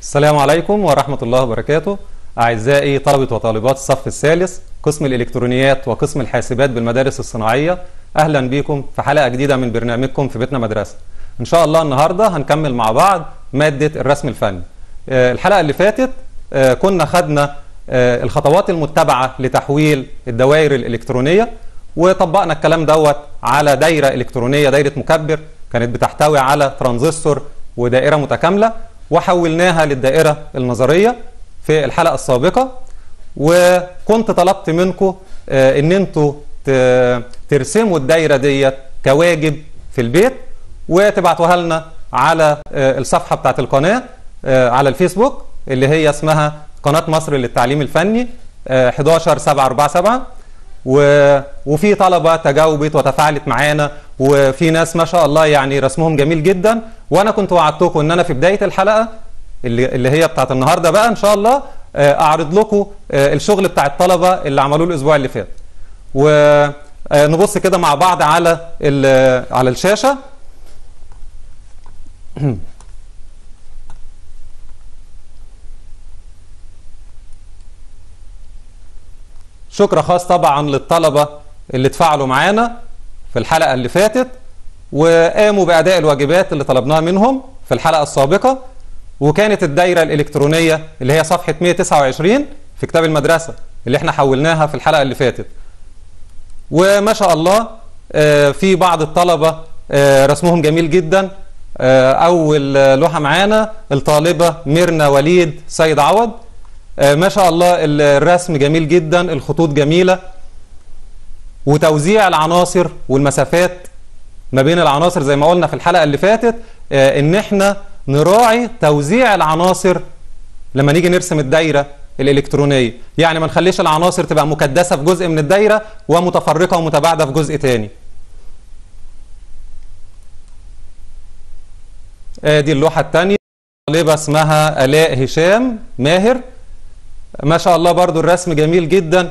السلام عليكم ورحمة الله وبركاته أعزائي طلبة وطالبات الصف الثالث قسم الإلكترونيات وقسم الحاسبات بالمدارس الصناعية أهلا بكم في حلقة جديدة من برنامجكم في بيتنا مدرسة إن شاء الله النهاردة هنكمل مع بعض مادة الرسم الفني آه، الحلقة اللي فاتت آه، كنا خدنا آه، الخطوات المتبعة لتحويل الدوائر الإلكترونية وطبقنا الكلام دوت على دايرة إلكترونية دايرة مكبر كانت بتحتوي على ترانزستور ودائرة متكاملة وحولناها للدائرة النظرية في الحلقة السابقة وكنت طلبت منكم آه، ان انتوا ت- ترسموا الدايرة ديت كواجب في البيت وتبعتوها لنا على آه، الصفحة بتاعت القناة آه، على الفيسبوك اللي هي اسمها قناة مصر للتعليم الفني آه، 11747 و... وفي طلبه تجاوبت وتفاعلت معانا وفي ناس ما شاء الله يعني رسمهم جميل جدا وانا كنت وعدتكم ان انا في بدايه الحلقه اللي, اللي هي بتاعت النهارده بقى ان شاء الله آه، اعرض لكم آه، الشغل بتاع الطلبه اللي عملوه الاسبوع اللي فات ونبص كده مع بعض على ال- على الشاشه شكر خاص طبعا للطلبة اللي اتفاعلوا معانا في الحلقة اللي فاتت وقاموا بأداء الواجبات اللي طلبناها منهم في الحلقة السابقة وكانت الدايرة الإلكترونية اللي هي صفحة 129 في كتاب المدرسة اللي احنا حولناها في الحلقة اللي فاتت وما شاء الله آه، في بعض الطلبة آه، رسمهم جميل جدا آه، أول آه، لوحة معانا الطالبة ميرنا وليد سيد عوض آه، ما شاء الله ال- الرسم جميل جدا الخطوط جميلة وتوزيع العناصر والمسافات ما بين العناصر زي ما قلنا في الحلقة اللي فاتت آه، ان احنا نراعي توزيع العناصر لما نيجي نرسم الدايرة الإلكترونية يعني ما نخليش العناصر تبقى مكدسة في جزء من الدايرة ومتفرقة ومتباعدة في جزء تاني آه، دي اللوحة التانية طالبة اسمها آلاء هشام ماهر ما شاء الله برضو الرسم جميل جدا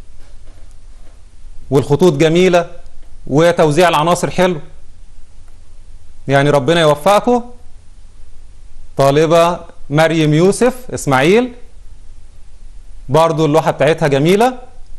والخطوط جميلة وتوزيع العناصر حلو يعني ربنا يوفقكم طالبة مريم يوسف اسماعيل برضو اللوحة بتاعتها جميلة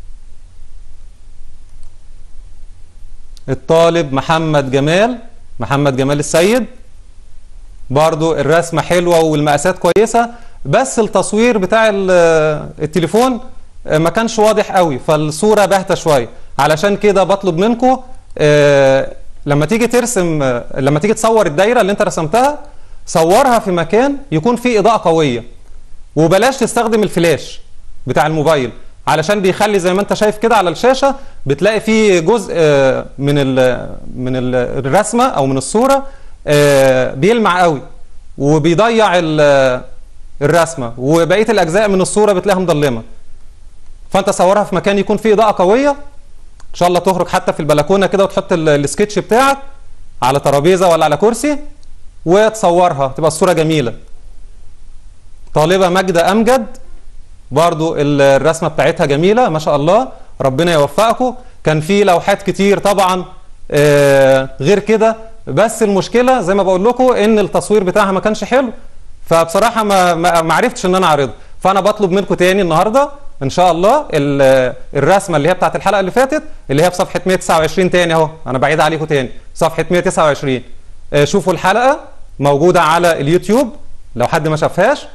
الطالب محمد جمال محمد جمال السيد برضو الرسمة حلوة والمقاسات كويسة بس التصوير بتاع ال- التليفون ما كانش واضح قوي فالصورة باهتة شوية علشان كده بطلب منكم لما تيجي ترسم آه، لما تيجي تصور الدايرة اللي انت رسمتها صورها في مكان يكون فيه إضاءة قوية وبلاش تستخدم الفلاش بتاع الموبايل علشان بيخلي زي ما انت شايف كده على الشاشة بتلاقي فيه جزء آه، من ال من ال- الرسمة او من الصورة آه، بيلمع قوي وبيضيع ال- الرسمة وبقية الاجزاء من الصورة بتلاقيها مظلمة فانت صورها في مكان يكون فيه اضاءة قوية ان شاء الله تخرج حتى في البلكونة كده وتحط ال- السكتش بتاعك على ترابيزة ولا على كرسي وتصورها تبقى الصورة جميلة طالبة ماجدة أمجد برضو ال- الرسمة بتاعتها جميلة ما شاء الله ربنا يوفقكم كان في لوحات كتير طبعا آه، غير كده بس المشكلة زي ما بقول لكم ان التصوير بتاعها ما كانش حلو فبصراحة ما ما ما عرفتش ان انا اعرضها فانا بطلب منكم تاني النهاردة ان شاء الله ال- الرسمة اللي هي بتاعت الحلقة اللي فاتت اللي هي في صفحة 129 تاني اهو انا بعيد عليكم تاني صفحة 129 آه، شوفوا الحلقة موجودة على اليوتيوب لو حد ما شافهاش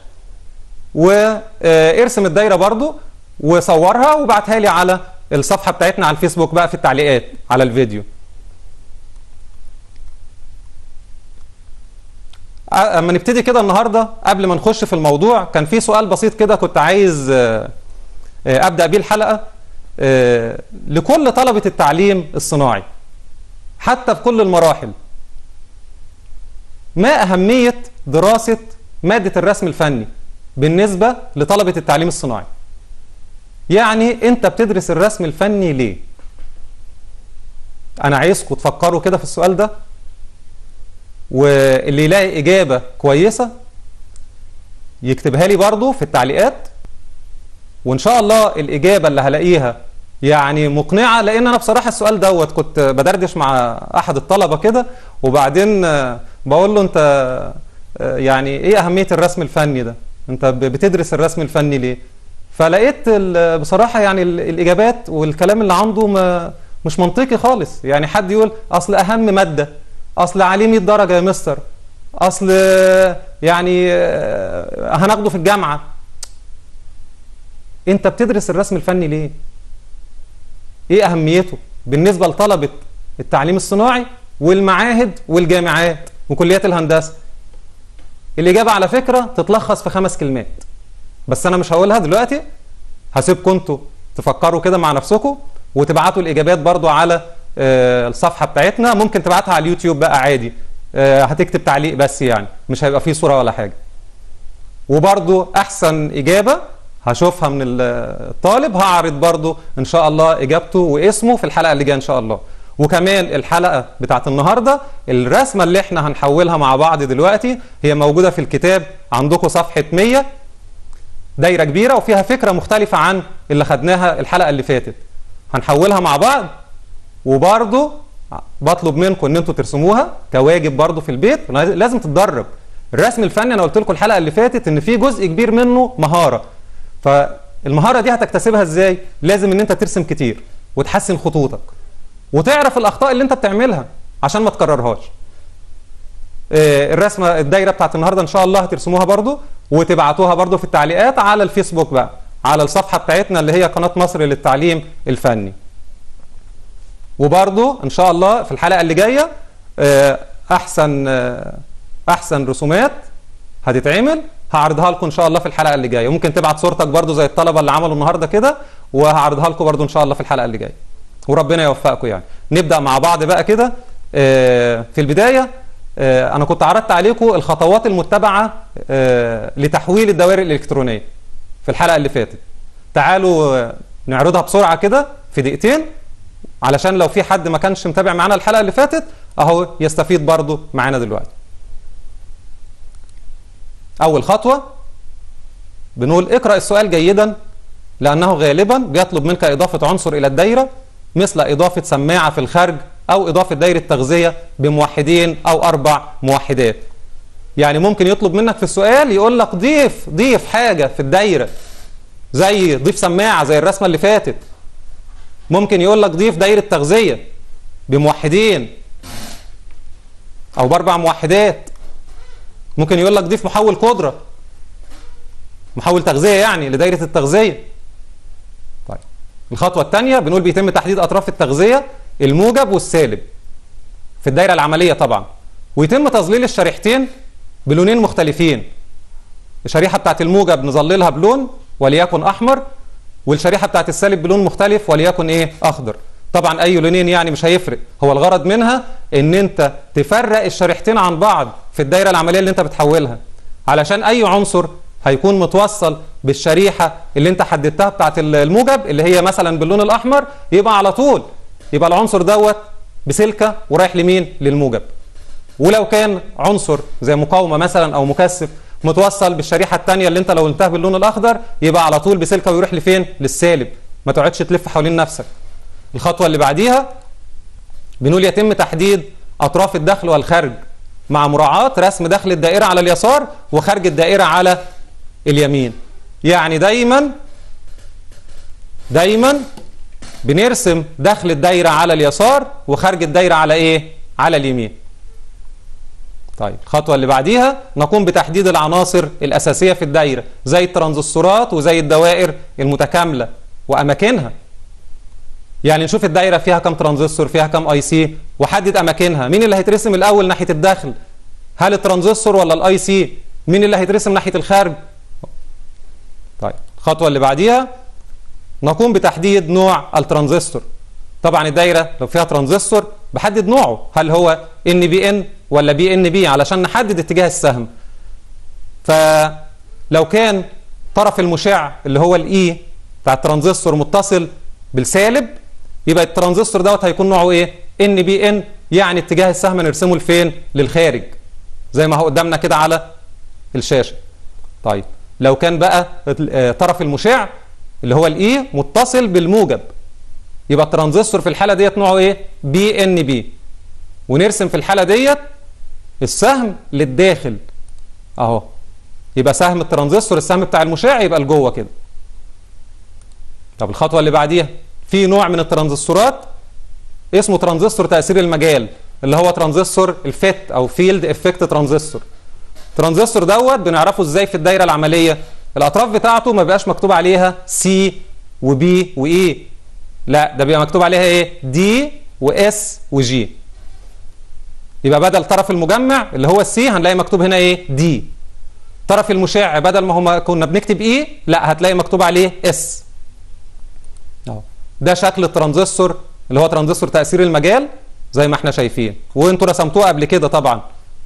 وارسم الدايره برضو وصورها وبعتها لي على الصفحه بتاعتنا على الفيسبوك بقى في التعليقات على الفيديو أ- اما نبتدي كده النهارده قبل ما نخش في الموضوع كان في سؤال بسيط كده كنت عايز آه، آه، ابدا بيه الحلقه آه، لكل طلبه التعليم الصناعي حتى في كل المراحل ما أهمية دراسة مادة الرسم الفني بالنسبة لطلبة التعليم الصناعي يعني أنت بتدرس الرسم الفني ليه أنا عايزكم تفكروا كده في السؤال ده واللي يلاقي إجابة كويسة يكتبها لي برضو في التعليقات وإن شاء الله الإجابة اللي هلاقيها يعني مقنعة لأن أنا بصراحة السؤال دوت كنت بدردش مع أحد الطلبة كده وبعدين آه، بقول له أنت آه، يعني إيه أهمية الرسم الفني ده انت ب- بتدرس الرسم الفني ليه فلقيت ال- بصراحة يعني ال- الإجابات والكلام اللي عنده ما مش منطقي خالص يعني حد يقول أصل أهم مادة أصل عليه 100 درجة يا مستر أصل آه، يعني آه، هناخده في الجامعة أنت بتدرس الرسم الفني ليه؟ إيه أهميته بالنسبة لطلبة التعليم الصناعي والمعاهد والجامعات وكليات الهندسة الإجابة على فكرة تتلخص في خمس كلمات بس أنا مش هقولها دلوقتي هسيبكم انتوا تفكروا كده مع نفسكم وتبعتوا الإجابات برضو على آه، الصفحة بتاعتنا ممكن تبعتها على اليوتيوب بقى عادي آه، هتكتب تعليق بس يعني مش هيبقى فيه صورة ولا حاجة وبرضو أحسن إجابة هشوفها من ال- الطالب هعرض برضو إن شاء الله إجابته واسمه في الحلقة اللي جاية إن شاء الله وكمان الحلقة بتاعت النهاردة الرسمة اللي احنا هنحولها مع بعض دلوقتي هي موجودة في الكتاب عندكم صفحة 100 دايرة كبيرة وفيها فكرة مختلفة عن اللي خدناها الحلقة اللي فاتت هنحولها مع بعض وبرضو بطلب منكم ان انتوا ترسموها كواجب برضو في البيت لازم تتدرب الرسم الفني انا قلت لكم الحلقة اللي فاتت ان في جزء كبير منه مهارة فالمهارة دي هتكتسبها ازاي لازم ان انت ترسم كتير وتحسن خطوطك وتعرف الاخطاء اللي انت بتعملها عشان ما تكررهاش آه، الرسمه الدايره بتاعت النهارده ان شاء الله هترسموها برضو وتبعتوها برضو في التعليقات على الفيسبوك بقى على الصفحه بتاعتنا اللي هي قناه مصر للتعليم الفني وبرضو ان شاء الله في الحلقه اللي جايه آه، احسن آه، احسن رسومات هتتعمل هعرضها لكم ان شاء الله في الحلقه اللي جايه وممكن تبعت صورتك برضو زي الطلبه اللي عملوا النهارده كده وهعرضها لكم برضو ان شاء الله في الحلقه اللي جايه وربنا يوفقكم يعني نبدا مع بعض بقى كده آه، في البدايه آه، انا كنت عرضت عليكم الخطوات المتبعه آه، لتحويل الدوائر الالكترونيه في الحلقه اللي فاتت تعالوا آه، نعرضها بسرعه كده في دقيقتين علشان لو في حد ما كانش متابع معانا الحلقه اللي فاتت اهو يستفيد برضو معانا دلوقتي اول خطوه بنقول اقرا السؤال جيدا لانه غالبا بيطلب منك اضافه عنصر الى الدايره مثل اضافه سماعه في الخارج او اضافه دايره تغذيه بموحدين او اربع موحدات يعني ممكن يطلب منك في السؤال يقول لك ضيف ضيف حاجه في الدايره زي ضيف سماعه زي الرسمه اللي فاتت ممكن يقول لك ضيف دايره تغذيه بموحدين او باربع موحدات ممكن يقول لك ضيف محول قدره محول تغذيه يعني لدايره التغذيه طيب الخطوه الثانيه بنقول بيتم تحديد اطراف التغذيه الموجب والسالب في الدايره العمليه طبعا ويتم تظليل الشريحتين بلونين مختلفين الشريحه بتاعت الموجب نظللها بلون وليكن احمر والشريحه بتاعت السالب بلون مختلف وليكن ايه اخضر طبعا اي لونين يعني مش هيفرق هو الغرض منها ان انت تفرق الشريحتين عن بعض في الدايره العمليه اللي انت بتحولها علشان اي عنصر هيكون متوصل بالشريحه اللي انت حددتها بتاعت الموجب اللي هي مثلا باللون الاحمر يبقى على طول يبقى العنصر دوت بسلكه ورايح لمين للموجب ولو كان عنصر زي مقاومه مثلا او مكثف متوصل بالشريحه الثانيه اللي انت لو قلتها باللون الاخضر يبقى على طول بسلكه ويروح لفين للسالب ما تقعدش تلف حوالين نفسك الخطوه اللي بعديها بنقول يتم تحديد اطراف الدخل والخارج مع مراعاه رسم دخل الدائره على اليسار وخارج الدائره على اليمين يعني دايما دايما بنرسم دخل الدايره على اليسار وخارج الدايره على ايه على اليمين طيب الخطوه اللي بعديها نقوم بتحديد العناصر الاساسيه في الدايره زي الترانزستورات وزي الدوائر المتكامله واماكنها يعني نشوف الدايره فيها كم ترانزستور فيها كم اي سي وحدد اماكنها مين اللي هيترسم الاول ناحيه الداخل هل الترانزستور ولا الاي سي مين اللي هيترسم ناحيه الخارج طيب الخطوه اللي بعديها نقوم بتحديد نوع الترانزستور طبعا الدايره لو فيها ترانزستور بحدد نوعه هل هو ان بي ان ولا بي ان بي علشان نحدد اتجاه السهم فلو كان طرف المشع اللي هو الاي بتاع الترانزستور متصل بالسالب يبقى الترانزستور دوت هيكون نوعه ايه ان بي ان يعني اتجاه السهم نرسمه لفين للخارج زي ما هو قدامنا كده على الشاشه طيب لو كان بقى طرف المشع اللي هو الاي متصل بالموجب يبقى الترانزستور في الحاله ديت نوعه ايه بي ان بي ونرسم في الحاله ديت السهم للداخل اهو يبقى سهم الترانزستور السهم بتاع المشع يبقى لجوه كده طب الخطوه اللي بعديها في نوع من الترانزستورات اسمه ترانزستور تاثير المجال اللي هو ترانزستور الفيت او فيلد افكت ترانزستور الترانزستور دوت بنعرفه ازاي في الدايره العمليه الاطراف بتاعته ما بيبقاش مكتوب عليها سي وبي واي لا ده بيبقى مكتوب عليها ايه دي واس وجي يبقى بدل طرف المجمع اللي هو السي هنلاقي مكتوب هنا ايه دي طرف المشع بدل ما هما كنا بنكتب اي لا هتلاقي مكتوب عليه اس اهو ده شكل الترانزستور اللي هو ترانزستور تاثير المجال زي ما احنا شايفين وانتوا رسمتوه قبل كده طبعا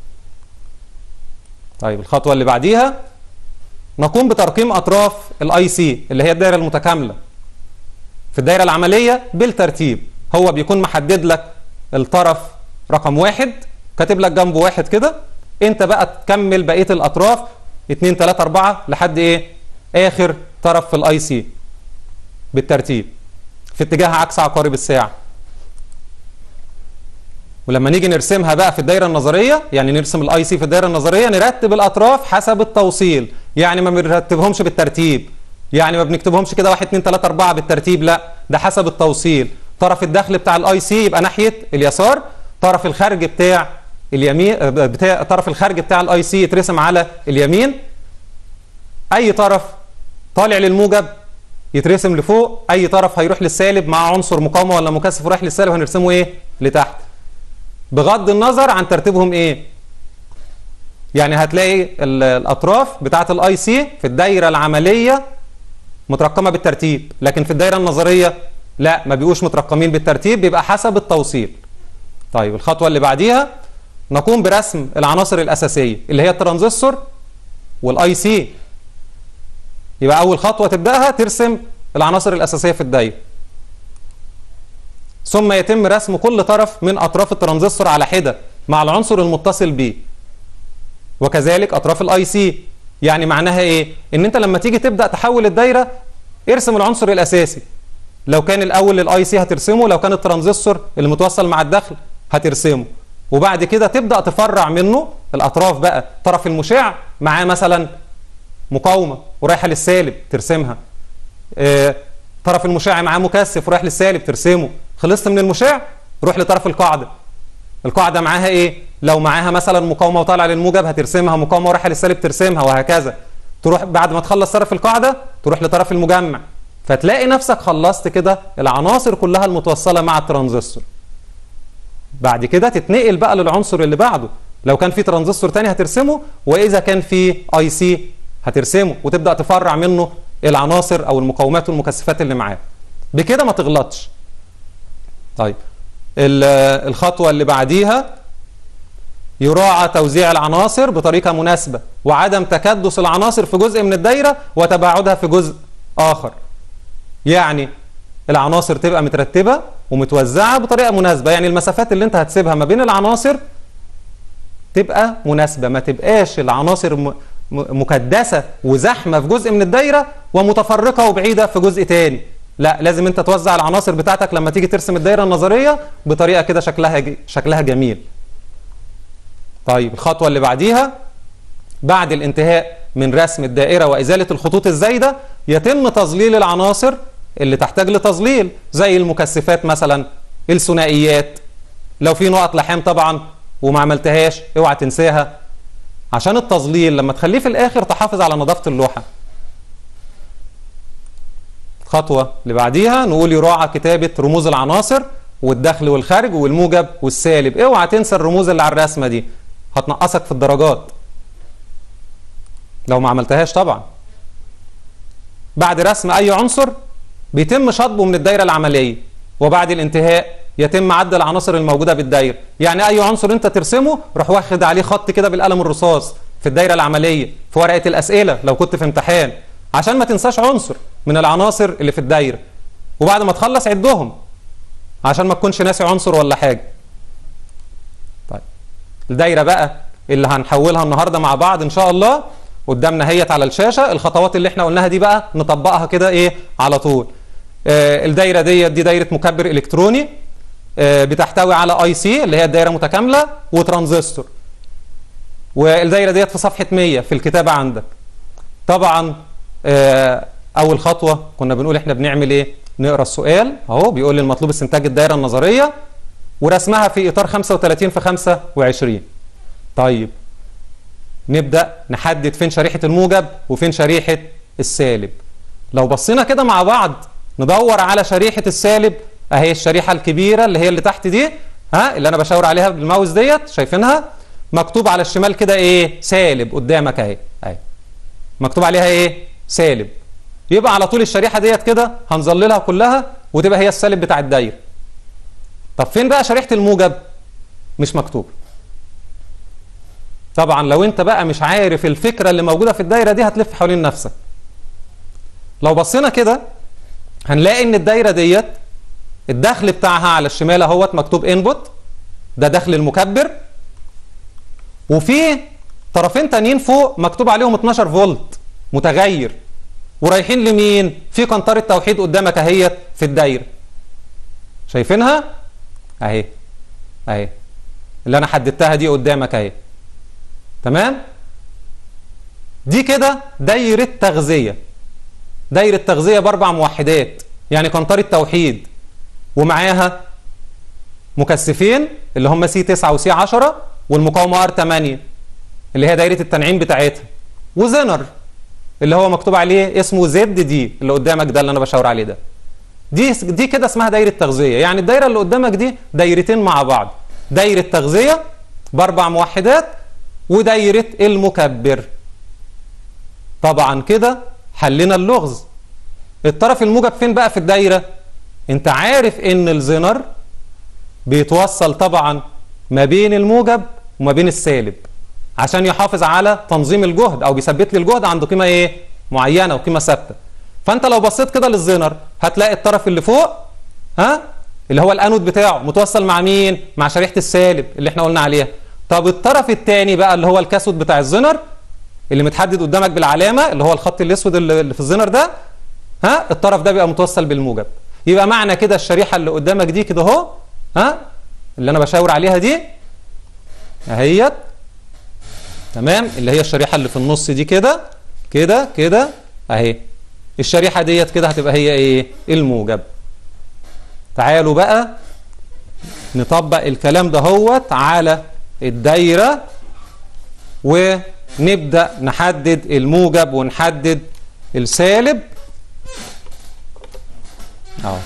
طيب الخطوه اللي بعديها نقوم بترقيم اطراف الاي سي اللي هي الدايره المتكامله في الدايره العمليه بالترتيب هو بيكون محدد لك الطرف رقم واحد كاتب لك جنبه واحد كده انت بقى تكمل بقيه الاطراف 2 3 4 لحد ايه اخر طرف في الاي سي بالترتيب في اتجاه عكس عقارب الساعه ولما نيجي نرسمها بقى في الدايره النظريه يعني نرسم الاي سي في الدايره النظريه نرتب الاطراف حسب التوصيل يعني ما بنرتبهمش بالترتيب يعني ما بنكتبهمش كده 1 2 3 4 بالترتيب لا ده حسب التوصيل طرف الدخل بتاع الاي سي يبقى ناحيه اليسار طرف الخارج بتاع اليمين بتاع طرف الخارج بتاع الاي سي يترسم على اليمين اي طرف طالع للموجب يترسم لفوق اي طرف هيروح للسالب مع عنصر مقاومه ولا مكثف ورايح للسالب هنرسمه ايه لتحت بغض النظر عن ترتيبهم ايه يعني هتلاقي الاطراف بتاعه الاي سي في الدايره العمليه مترقمه بالترتيب لكن في الدايره النظريه لا ما بيبقوش مترقمين بالترتيب بيبقى حسب التوصيل طيب الخطوه اللي بعديها نقوم برسم العناصر الاساسيه اللي هي الترانزستور والاي سي يبقى اول خطوه تبداها ترسم العناصر الاساسيه في الدايره ثم يتم رسم كل طرف من اطراف الترانزستور على حده مع العنصر المتصل به وكذلك اطراف الاي سي يعني معناها ايه ان انت لما تيجي تبدا تحول الدايره ارسم العنصر الاساسي لو كان الاول الاي سي هترسمه لو كان الترانزستور اللي متوصل مع الدخل هترسمه وبعد كده تبدا تفرع منه الاطراف بقى طرف المشع معاه مثلا مقاومه ورايحه للسالب ترسمها اه طرف المشع معاه مكثف ورايح للسالب ترسمه خلصت من المشع روح لطرف القاعده القاعده معاها ايه لو معاها مثلا مقاومه وطالعه للموجب هترسمها مقاومه ورايحه للسالب ترسمها وهكذا تروح بعد ما تخلص طرف القاعده تروح لطرف المجمع فتلاقي نفسك خلصت كده العناصر كلها المتوصله مع الترانزستور بعد كده تتنقل بقى للعنصر اللي بعده لو كان في ترانزستور تاني هترسمه واذا كان في اي سي هترسمه وتبدا تفرع منه العناصر او المقاومات والمكثفات اللي معاه بكده ما تغلطش طيب الخطوه اللي بعديها يراعى توزيع العناصر بطريقه مناسبه وعدم تكدس العناصر في جزء من الدايره وتباعدها في جزء اخر يعني العناصر تبقى مترتبه ومتوزعه بطريقه مناسبه يعني المسافات اللي انت هتسيبها ما بين العناصر تبقى مناسبه ما تبقاش العناصر مكدسه وزحمه في جزء من الدايره ومتفرقه وبعيده في جزء تاني لا لازم انت توزع العناصر بتاعتك لما تيجي ترسم الدايره النظريه بطريقه كده شكلها شكلها جميل طيب الخطوه اللي بعديها بعد الانتهاء من رسم الدائره وازاله الخطوط الزايده يتم تظليل العناصر اللي تحتاج لتظليل زي المكثفات مثلا الثنائيات لو في نقط لحام طبعا وما عملتهاش اوعى تنساها عشان التظليل لما تخليه في الاخر تحافظ على نظافه اللوحه الخطوه اللي بعديها نقول يراعى كتابه رموز العناصر والدخل والخارج والموجب والسالب اوعى تنسى الرموز اللي على الرسمه دي هتنقصك في الدرجات لو ما عملتهاش طبعا بعد رسم اي عنصر بيتم شطبه من الدايره العمليه وبعد الانتهاء يتم عد العناصر الموجوده بالدايره يعني اي عنصر انت ترسمه روح واخد عليه خط كده بالقلم الرصاص في الدايره العمليه في ورقه الاسئله لو كنت في امتحان عشان ما تنساش عنصر من العناصر اللي في الدايره وبعد ما تخلص عدهم عشان ما تكونش ناسي عنصر ولا حاجه طيب الدايره بقى اللي هنحولها النهارده مع بعض ان شاء الله قدامنا هيت على الشاشه الخطوات اللي احنا قلناها دي بقى نطبقها كده ايه على طول آه الدايره ديت دي دايره مكبر الكتروني آه بتحتوي على اي سي اللي هي الدايره متكامله وترانزستور والدايره ديت في صفحه 100 في الكتابه عندك طبعا آه، اول خطوه كنا بنقول احنا بنعمل ايه نقرا السؤال اهو بيقول لي المطلوب استنتاج الدايره النظريه ورسمها في اطار 35 في 25 طيب نبدا نحدد فين شريحه الموجب وفين شريحه السالب لو بصينا كده مع بعض ندور على شريحه السالب اهي الشريحه الكبيره اللي هي اللي تحت دي ها اللي انا بشاور عليها بالماوس ديت شايفينها مكتوب على الشمال كده ايه سالب قدامك اهي اهي مكتوب عليها ايه سالب يبقى على طول الشريحه ديت كده هنظللها كلها وتبقى هي السالب بتاع الدايره طب فين بقى شريحه الموجب مش مكتوب طبعا لو انت بقى مش عارف الفكره اللي موجوده في الدايره دي هتلف حوالين نفسك لو بصينا كده هنلاقي ان الدايره ديت الدخل بتاعها على الشمال اهوت مكتوب انبوت ده دخل المكبر وفي طرفين تانيين فوق مكتوب عليهم 12 فولت متغير ورايحين لمين في قنطره توحيد قدامك اهيت في الدايره شايفينها اهي اهي اللي انا حددتها دي قدامك اهي تمام دي كده دايره تغذيه دايره تغذيه باربع موحدات يعني قنطره توحيد ومعاها مكثفين اللي هم سي 9 وسي 10 والمقاومه ار 8 اللي هي دايره التنعيم بتاعتها وزنر اللي هو مكتوب عليه اسمه زد دي اللي قدامك ده اللي انا بشاور عليه ده دي دي كده اسمها دايره تغذيه يعني الدايره اللي قدامك دي دايرتين مع بعض دايره تغذيه باربع موحدات ودايره المكبر طبعا كده حلنا اللغز الطرف الموجب فين بقى في الدايره انت عارف ان الزنر بيتوصل طبعا ما بين الموجب وما بين السالب عشان يحافظ على تنظيم الجهد او بيثبت لي الجهد عند قيمه ايه معينه وقيمه ثابته فانت لو بصيت كده للزنر هتلاقي الطرف اللي فوق ها اللي هو الانود بتاعه متوصل مع مين مع شريحه السالب اللي احنا قلنا عليها طب الطرف الثاني بقى اللي هو الكاثود بتاع الزنر اللي متحدد قدامك بالعلامه اللي هو الخط الاسود اللي في الزنر ده ها الطرف ده بيبقى متوصل بالموجب يبقى معنى كده الشريحه اللي قدامك دي كده اهو ها اللي انا بشاور عليها دي اهيت تمام اللي هي الشريحه اللي في النص دي كده كده كده اهي الشريحه ديت كده هتبقى هي ايه الموجب تعالوا بقى نطبق الكلام ده هوت على الدايره ونبدا نحدد الموجب ونحدد السالب اهو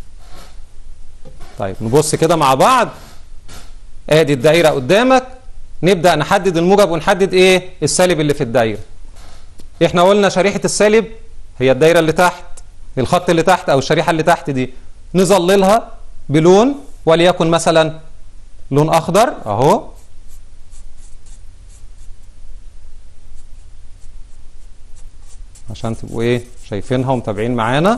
طيب نبص كده مع بعض ادي الدايره قدامك نبدا نحدد الموجب ونحدد ايه السالب اللي في الدايره احنا قلنا شريحه السالب هي الدايره اللي تحت الخط اللي تحت او الشريحه اللي تحت دي نظللها بلون وليكن مثلا لون اخضر اهو عشان تبقوا ايه شايفينها ومتابعين معانا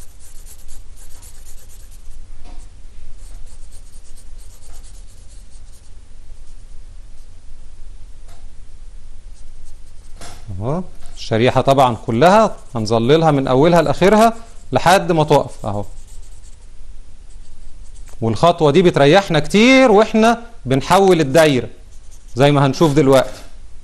اهو الشريحة طبعا كلها هنظللها من أولها لآخرها لحد ما تقف أهو والخطوة دي بتريحنا كتير وإحنا بنحول الدايرة زي ما هنشوف دلوقتي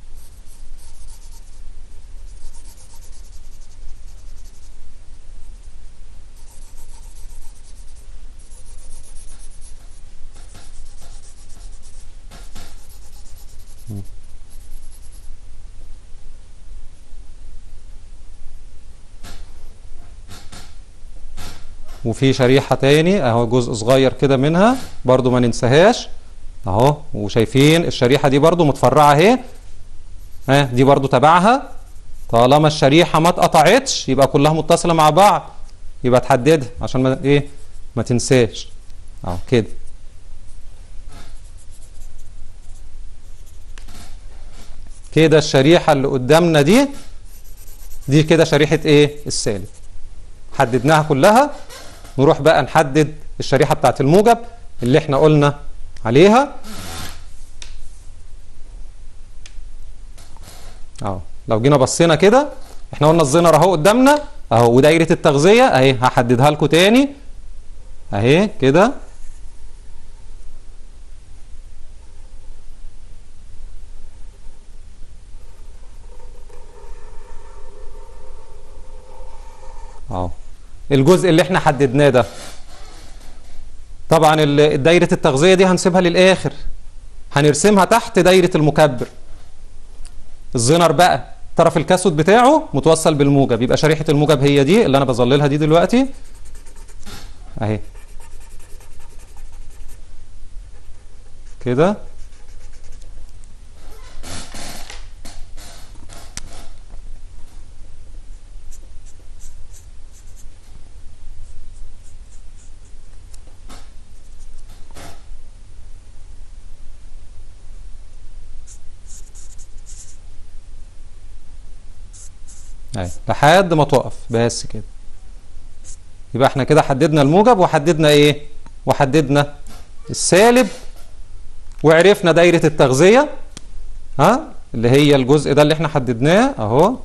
وفي شريحة تاني اهو جزء صغير كده منها برضو ما ننساهاش اهو وشايفين الشريحة دي برضو متفرعة اهي ها دي برضو تبعها طالما الشريحة ما اتقطعتش يبقى كلها متصلة مع بعض يبقى تحددها عشان ما ايه ما تنساش اهو كده كده الشريحة اللي قدامنا دي دي كده شريحة ايه السالب حددناها كلها نروح بقى نحدد الشريحة بتاعت الموجب اللي احنا قلنا عليها اهو لو جينا بصينا كده احنا قلنا الزنر اهو قدامنا اهو ودايرة التغذية اهي هحددها لكم تاني اهي كده اهو الجزء اللي احنا حددناه ده طبعا ال- دايره التغذيه دي هنسيبها للاخر هنرسمها تحت دايره المكبر الزنر بقى طرف الكاثود بتاعه متوصل بالموجب يبقى شريحه الموجب هي دي اللي انا بظللها دي دلوقتي اهي كده اهي لحد ما تقف بس كده يبقى احنا كده حددنا الموجب وحددنا ايه وحددنا السالب وعرفنا دايرة التغذية ها اللي هي الجزء ده اللي احنا حددناه اهو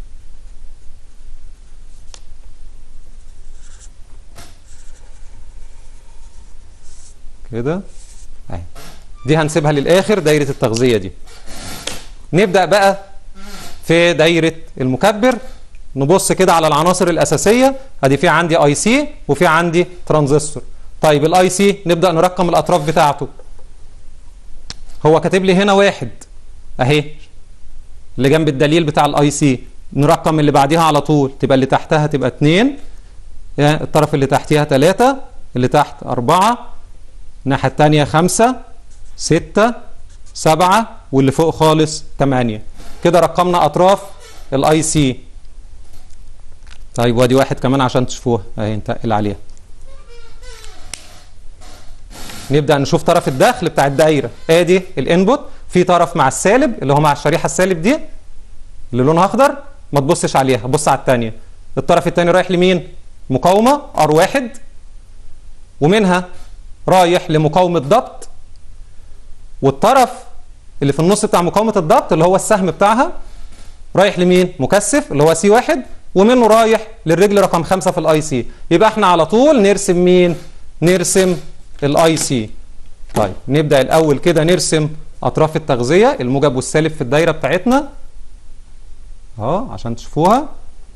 كده اهي دي هنسيبها للاخر دايرة التغذية دي نبدأ بقى في دايرة المكبر نبص كده على العناصر الأساسية ادي في عندي اي سي وفي عندي ترانزستور طيب الاي سي نبدأ نرقم الأطراف بتاعته هو كاتب لي هنا واحد اهي اللي جنب الدليل بتاع الاي سي نرقم اللي بعديها على طول تبقى اللي تحتها تبقى اتنين يعني الطرف اللي تحتيها تلاتة اللي تحت أربعة الناحية التانية خمسة ستة سبعة واللي فوق خالص تمانية كده رقمنا أطراف الاي سي طيب وادي واحد كمان عشان تشوفوها اهي نتقل عليها نبدأ نشوف طرف الدخل بتاع الدايرة ادي الانبوت في طرف مع السالب اللي هو مع الشريحة السالب دي اللي لونها اخضر ما تبصش عليها بص على الثانية الطرف الثاني رايح لمين مقاومة R1 ومنها رايح لمقاومة ضبط والطرف اللي في النص بتاع مقاومة الضبط اللي هو السهم بتاعها رايح لمين مكثف اللي هو سي واحد ومنه رايح للرجل رقم خمسة في الاي سي يبقى احنا على طول نرسم مين نرسم الاي سي طيب نبدأ الاول كده نرسم اطراف التغذية الموجب والسالب في الدايرة بتاعتنا اهو عشان تشوفوها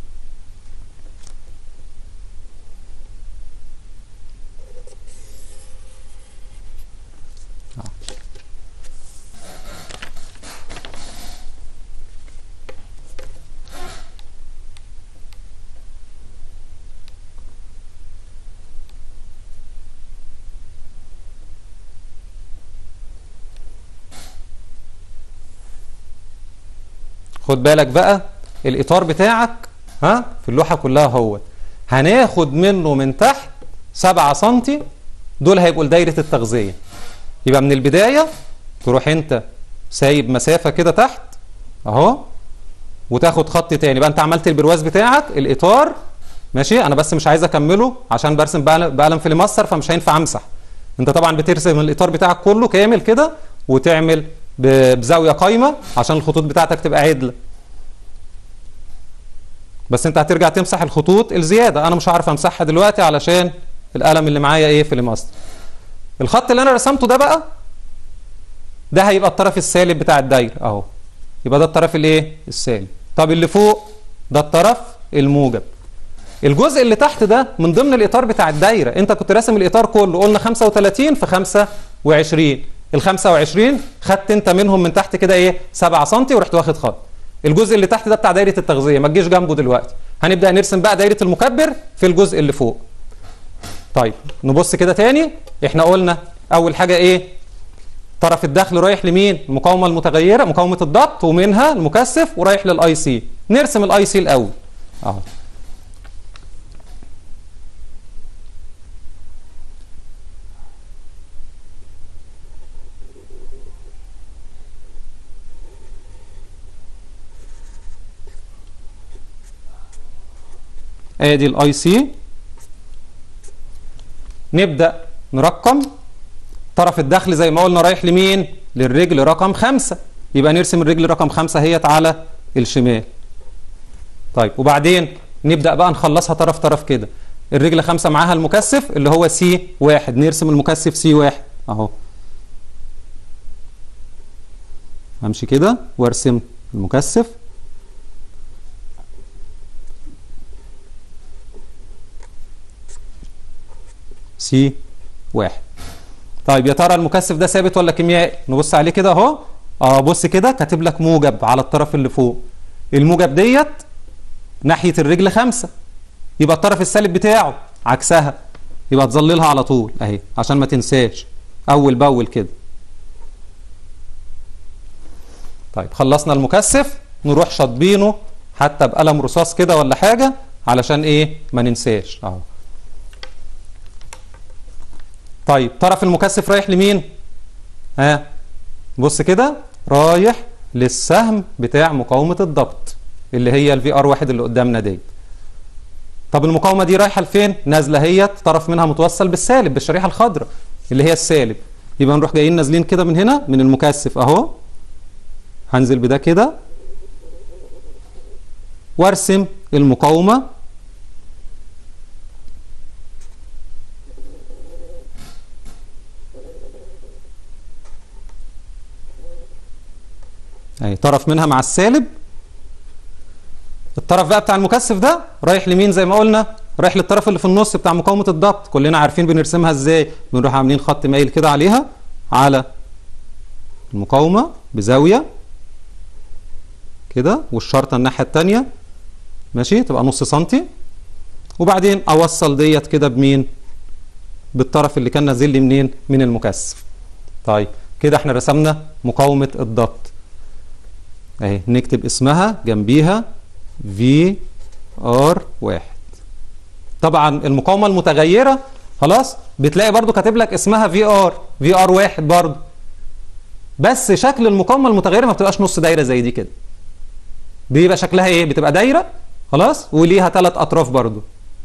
خد بالك بقى الاطار بتاعك ها في اللوحه كلها اهوت هناخد منه من تحت 7 سم دول هيبقوا لدايره التغذيه يبقى من البدايه تروح انت سايب مسافه كده تحت اهو وتاخد خط تاني يبقى انت عملت البرواز بتاعك الاطار ماشي انا بس مش عايز اكمله عشان برسم بقلم بقلم فيلماستر فمش هينفع امسح انت طبعا بترسم الاطار بتاعك كله كامل كده وتعمل بزاويه قايمه عشان الخطوط بتاعتك تبقى عدله بس انت هترجع تمسح الخطوط الزياده انا مش هعرف امسحها دلوقتي علشان القلم اللي معايا ايه في الماستر الخط اللي انا رسمته ده بقى ده هيبقى الطرف السالب بتاع الدايره اهو يبقى ده الطرف الايه السالب طب اللي فوق ده الطرف الموجب الجزء اللي تحت ده من ضمن الاطار بتاع الدايره انت كنت راسم الاطار كله قلنا 35 في 25 ال 25 خدت انت منهم من تحت كده ايه 7 سم ورحت واخد خط الجزء اللي تحت ده بتاع دايره التغذيه ما تجيش جنبه دلوقتي هنبدا نرسم بقى دايره المكبر في الجزء اللي فوق طيب نبص كده تاني احنا قلنا اول حاجه ايه طرف الدخل رايح لمين المقاومه المتغيره مقاومه الضغط ومنها المكثف ورايح للاي سي نرسم الاي سي الاول اهو ادي الاي سي نبدا نرقم طرف الدخل زي ما قلنا رايح لمين للرجل رقم خمسة يبقى نرسم الرجل رقم خمسة هيت على الشمال طيب وبعدين نبدا بقى نخلصها طرف طرف كده الرجل خمسة معاها المكثف اللي هو سي واحد نرسم المكثف سي واحد اهو امشي كده وارسم المكثف سي واحد طيب يا ترى المكثف ده ثابت ولا كيميائي نبص عليه كده اهو اه بص كده كاتب لك موجب على الطرف اللي فوق الموجب ديت ناحيه الرجل خمسة يبقى الطرف السالب بتاعه عكسها يبقى تظللها على طول اهي عشان ما تنساش اول باول كده طيب خلصنا المكثف نروح شاطبينه حتى بقلم رصاص كده ولا حاجه علشان ايه ما ننساش اهو طيب طرف المكثف رايح لمين ها بص كده رايح للسهم بتاع مقاومه الضبط اللي هي الفي ار واحد اللي قدامنا دي طب المقاومه دي رايحه لفين نازله هي طرف منها متوصل بالسالب بالشريحه الخضراء اللي هي السالب يبقى نروح جايين نازلين كده من هنا من المكثف اهو هنزل بده كده وارسم المقاومه اهي طرف منها مع السالب الطرف بقى بتاع المكثف ده رايح لمين زي ما قلنا رايح للطرف اللي في النص بتاع مقاومه الضغط كلنا عارفين بنرسمها ازاي بنروح عاملين خط مايل كده عليها على المقاومه بزاويه كده والشرطه الناحيه الثانيه ماشي تبقى نص سنتي وبعدين اوصل ديت كده بمين بالطرف اللي كان نازل لي منين من المكثف طيب كده احنا رسمنا مقاومه الضغط اهي نكتب اسمها جنبيها في ار واحد طبعا المقاومه المتغيره خلاص بتلاقي برضو كاتب لك اسمها في ار في ار واحد برضو بس شكل المقاومه المتغيره ما بتبقاش نص دايره زي دي كده بيبقى شكلها ايه بتبقى دايره خلاص وليها ثلاث اطراف برضو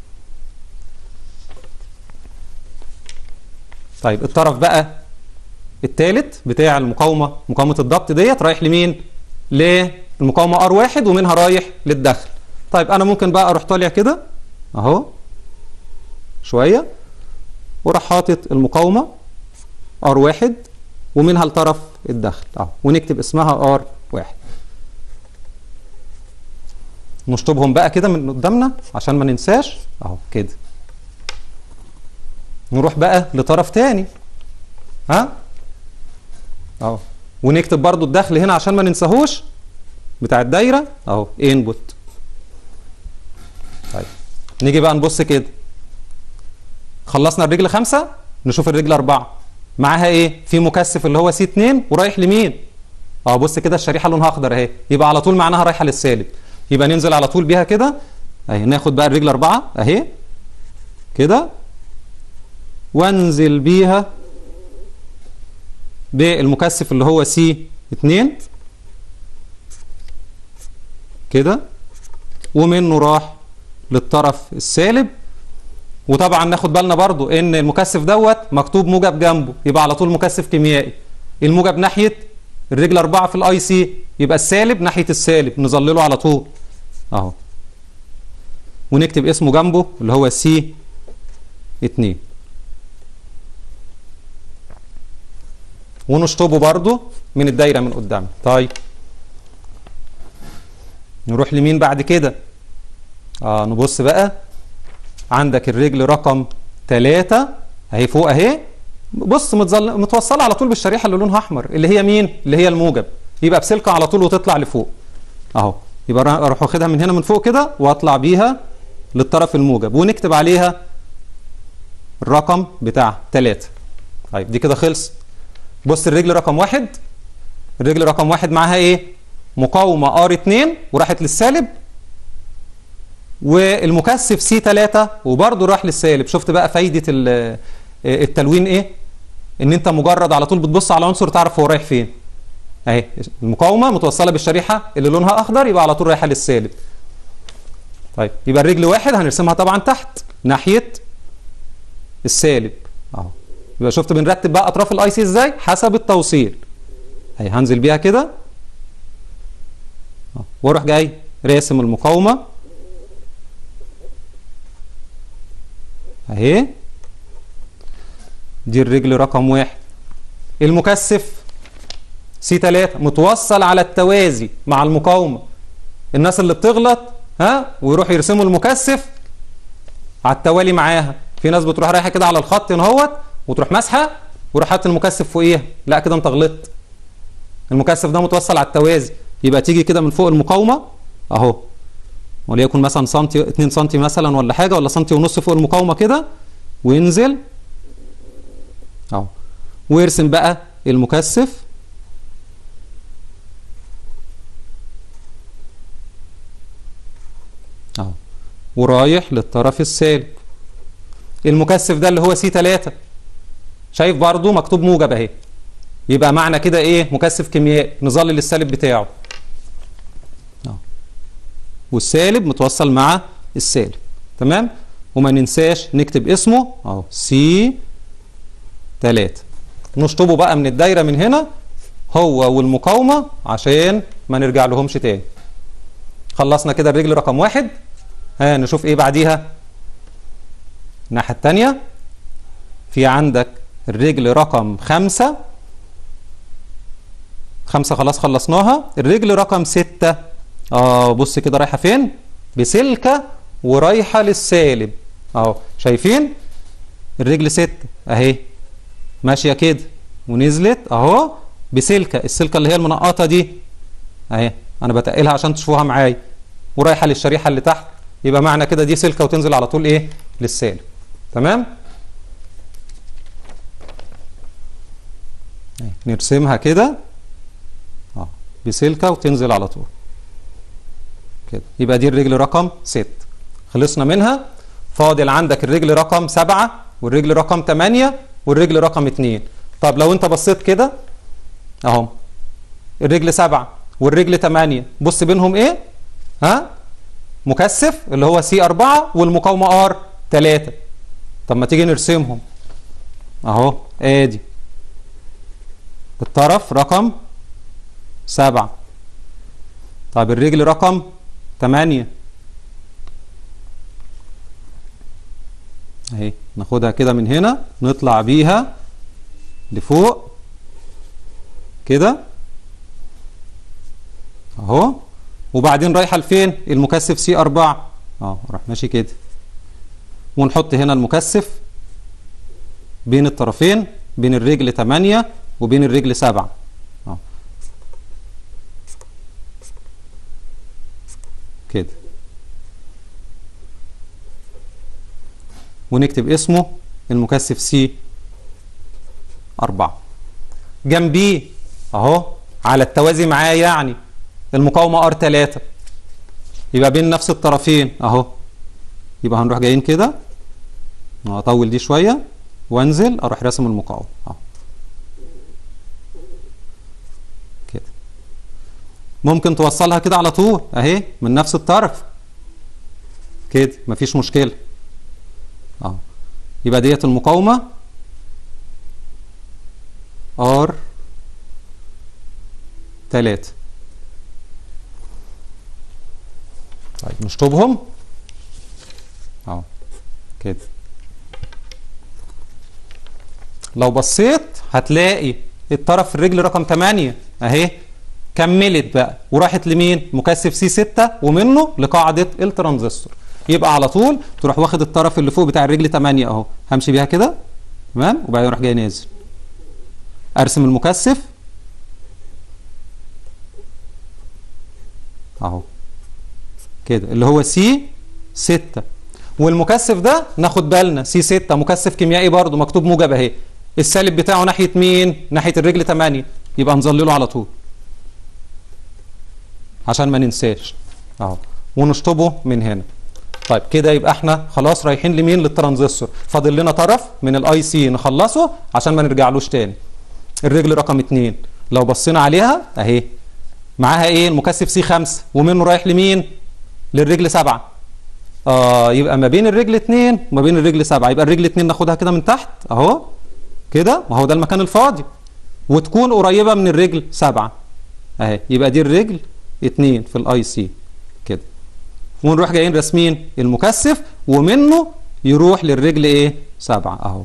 طيب الطرف بقى الثالث بتاع المقاومه مقاومه الضبط ديت رايح لمين للمقاومه ار واحد ومنها رايح للدخل طيب انا ممكن بقى اروح طالع كده اهو شويه وراح حاطط المقاومه ار واحد ومنها الطرف الدخل اهو ونكتب اسمها ار واحد نشطبهم بقى كده من قدامنا عشان ما ننساش اهو كده نروح بقى لطرف تاني ها اهو ونكتب برضو الدخل هنا عشان ما ننساهوش بتاع الدايره اهو انبوت طيب نيجي بقى نبص كده خلصنا الرجل خمسة نشوف الرجل أربعة معاها إيه؟ في مكثف اللي هو سي 2 ورايح لمين؟ أه بص كده الشريحة لونها أخضر أهي يبقى على طول معناها رايحة للسالب يبقى ننزل على طول بيها كده أهي ناخد بقى الرجل أربعة أهي كده وانزل بيها بالمكثف اللي هو سي 2 كده ومنه راح للطرف السالب وطبعا ناخد بالنا برضو ان المكثف دوت مكتوب موجب جنبه يبقى على طول مكثف كيميائي الموجب ناحيه الرجل أربعة في الاي سي يبقى السالب ناحيه السالب نظلله على طول اهو ونكتب اسمه جنبه اللي هو سي 2 ونشطبه برضو من الدايره من قدام طيب نروح لمين بعد كده اه نبص بقى عندك الرجل رقم 3 اهي فوق اهي بص متزل... متوصله على طول بالشريحه اللي لونها احمر اللي هي مين اللي هي الموجب يبقى بسلكه على طول وتطلع لفوق اهو يبقى اروح واخدها من هنا من فوق كده واطلع بيها للطرف الموجب ونكتب عليها الرقم بتاع 3 طيب دي كده خلص بص الرجل رقم واحد الرجل رقم واحد معاها ايه مقاومه ار 2 وراحت للسالب والمكثف سي 3 وبرده راح للسالب شفت بقى فايده التلوين ايه ان انت مجرد على طول بتبص على عنصر تعرف هو رايح فين اهي المقاومه متوصله بالشريحه اللي لونها اخضر يبقى على طول رايحه للسالب طيب يبقى الرجل واحد هنرسمها طبعا تحت ناحيه السالب اهو يبقى شفت بنرتب بقى اطراف الاي سي ازاي حسب التوصيل اهي هنزل بيها كده واروح جاي راسم المقاومه اهي دي الرجل رقم واحد المكثف سي 3 متوصل على التوازي مع المقاومه الناس اللي بتغلط ها ويروح يرسموا المكثف على التوالي معاها في ناس بتروح رايحه كده على الخط هنا اهوت وتروح ماسحه وراح حاطط المكثف فوقيها لا كده انت غلطت المكثف ده متوصل على التوازي يبقى تيجي كده من فوق المقاومه اهو وليكن مثلا سنتي 2 سنتي مثلا ولا حاجه ولا سنتي ونص فوق المقاومه كده وينزل اهو ويرسم بقى المكثف اهو ورايح للطرف السالب المكثف ده اللي هو سي 3 شايف برضو مكتوب موجب اهي يبقى معنى كده ايه مكثف كيميائي نظلل السالب بتاعه اهو والسالب متوصل مع السالب تمام وما ننساش نكتب اسمه اهو سي 3 نشطبه بقى من الدايره من هنا هو والمقاومه عشان ما نرجع لهمش تاني خلصنا كده الرجل رقم واحد ها نشوف ايه بعديها الناحيه التانيه في عندك الرجل رقم خمسة خمسة خلاص خلصناها الرجل رقم ستة اه بص كده رايحة فين بسلكة ورايحة للسالب اهو شايفين الرجل ستة اهي ماشية كده ونزلت اهو بسلكة السلكة اللي هي المنقطة دي اهي انا بتقلها عشان تشوفوها معايا ورايحة للشريحة اللي تحت يبقى معنى كده دي سلكة وتنزل على طول ايه للسالب تمام نرسمها كده اه بسلكة وتنزل على طول كده يبقى دي الرجل رقم ست خلصنا منها فاضل عندك الرجل رقم سبعة والرجل رقم تمانية والرجل رقم اتنين طب لو انت بصيت كده اهو الرجل سبعة والرجل تمانية بص بينهم ايه ها مكثف اللي هو سي أربعة والمقاومة ار تلاتة طب ما تيجي نرسمهم اهو ادي الطرف رقم سبعة طيب الرجل رقم تمانية اهي ناخدها كده من هنا نطلع بيها لفوق كده اهو وبعدين رايحه لفين المكثف سي 4 اه راح ماشي كده ونحط هنا المكثف بين الطرفين بين الرجل 8 وبين الرجل 7 اه كده ونكتب اسمه المكثف سي 4 جنبيه اهو على التوازي معاه يعني المقاومة ار 3 يبقى بين نفس الطرفين اهو يبقى هنروح جايين كده اطول دي شوية وانزل اروح راسم المقاومة اهو كده ممكن توصلها كده على طول اهي من نفس الطرف كده مفيش مشكلة اهو يبقى ديت المقاومة ار 3 طيب نشطبهم اهو كده لو بصيت هتلاقي الطرف الرجل رقم 8 اهي كملت بقى وراحت لمين مكثف سي 6 ومنه لقاعده الترانزستور يبقى على طول تروح واخد الطرف اللي فوق بتاع الرجل 8 اهو همشي بيها كده تمام وبعدين اروح جاي نازل ارسم المكثف اهو كده اللي هو سي 6 والمكثف ده ناخد بالنا سي 6 مكثف كيميائي برضه مكتوب موجب اهي السالب بتاعه ناحيه مين ناحيه الرجل 8 يبقى نظلله على طول عشان ما ننساش اهو ونشطبه من هنا طيب كده يبقى احنا خلاص رايحين لمين للترانزستور فاضل لنا طرف من الاي سي نخلصه عشان ما نرجعلوش تاني الرجل رقم 2 لو بصينا عليها اهي معاها ايه المكثف سي 5 ومنه رايح لمين للرجل 7 اه يبقى ما بين الرجل 2 وما بين الرجل 7 يبقى الرجل 2 ناخدها كده من تحت اهو كده وهو ده المكان الفاضي وتكون قريبه من الرجل 7 اهي يبقى دي الرجل 2 في الاي سي كده ونروح جايين راسمين المكثف ومنه يروح للرجل ايه 7 اهو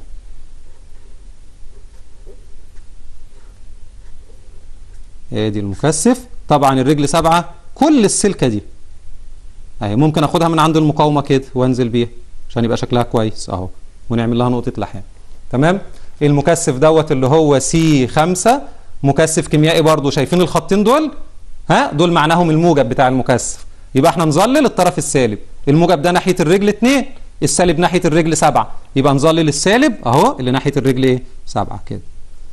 ادي المكثف طبعا الرجل 7 كل السلكه دي اهي ممكن اخدها من عند المقاومه كده وانزل بيها عشان يبقى شكلها كويس اهو ونعمل لها نقطه لحام تمام المكثف دوت اللي هو سي 5 مكثف كيميائي برضو شايفين الخطين دول ها دول معناهم الموجب بتاع المكثف يبقى احنا نظلل الطرف السالب الموجب ده ناحيه الرجل 2 السالب ناحيه الرجل 7 يبقى نظلل السالب اهو اللي ناحيه الرجل ايه 7 كده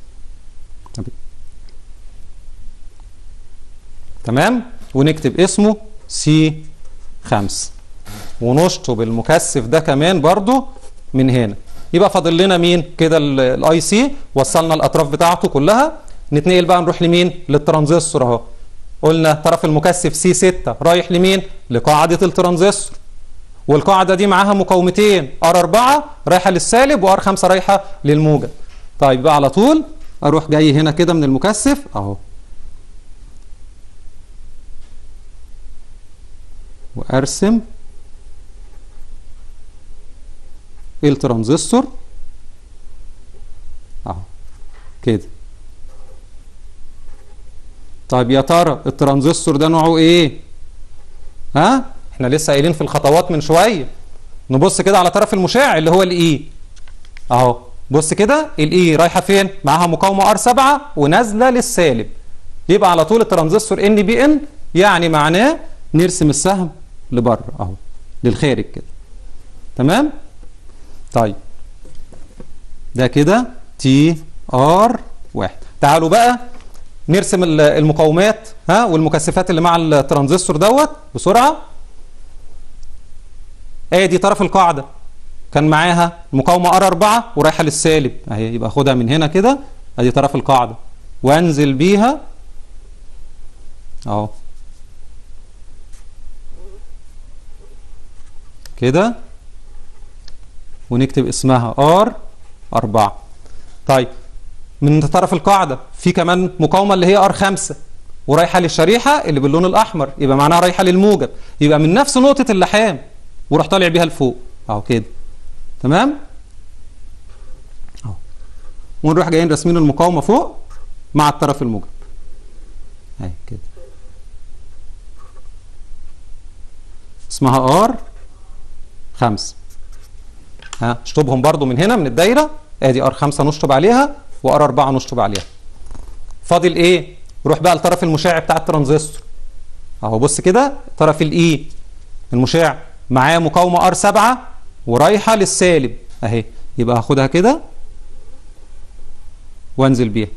تمام ونكتب اسمه سي 5 ونشطب المكثف ده كمان برضو من هنا يبقى فاضل لنا مين كده الاي سي وصلنا الاطراف بتاعته كلها نتنقل بقى نروح لمين للترانزستور اهو قلنا طرف المكثف سي 6 رايح لمين لقاعده الترانزستور والقاعده دي معاها مقاومتين ار 4 رايحه للسالب وار 5 رايحه للموجب طيب بقى على طول اروح جاي هنا كده من المكثف اهو وارسم الترانزستور اهو كده طيب يا ترى الترانزستور ده نوعه ايه ها احنا لسه قايلين في الخطوات من شويه نبص كده على طرف المشع اللي هو الاي اهو بص كده الاي رايحه فين معاها مقاومه ار 7 ونازله للسالب يبقى على طول الترانزستور ان بي ان يعني معناه نرسم السهم لبره اهو للخارج كده تمام طيب ده كده تي ار واحد تعالوا بقى نرسم المقاومات ها والمكثفات اللي مع الترانزستور دوت بسرعه ادي طرف القاعده كان معاها مقاومه ار 4 ورايحه للسالب اهي يبقى خدها من هنا كده ادي طرف القاعده وانزل بيها اهو كده ونكتب اسمها ار 4 طيب من طرف القاعده في كمان مقاومه اللي هي ار 5 ورايحه للشريحه اللي باللون الاحمر يبقى معناها رايحه للموجب يبقى من نفس نقطه اللحام وراح طالع بيها لفوق اهو كده تمام اهو ونروح جايين راسمين المقاومه فوق مع الطرف الموجب اهي كده اسمها ار 5 ها نشطبهم برضو من هنا من الدايره ادي ار 5 نشطب عليها وار 4 نشطب عليها فاضل ايه روح بقى لطرف المشع بتاع الترانزستور اهو بص كده طرف الاي المشع معاه مقاومه ار 7 ورايحه للسالب اهي يبقى هاخدها كده وانزل بيها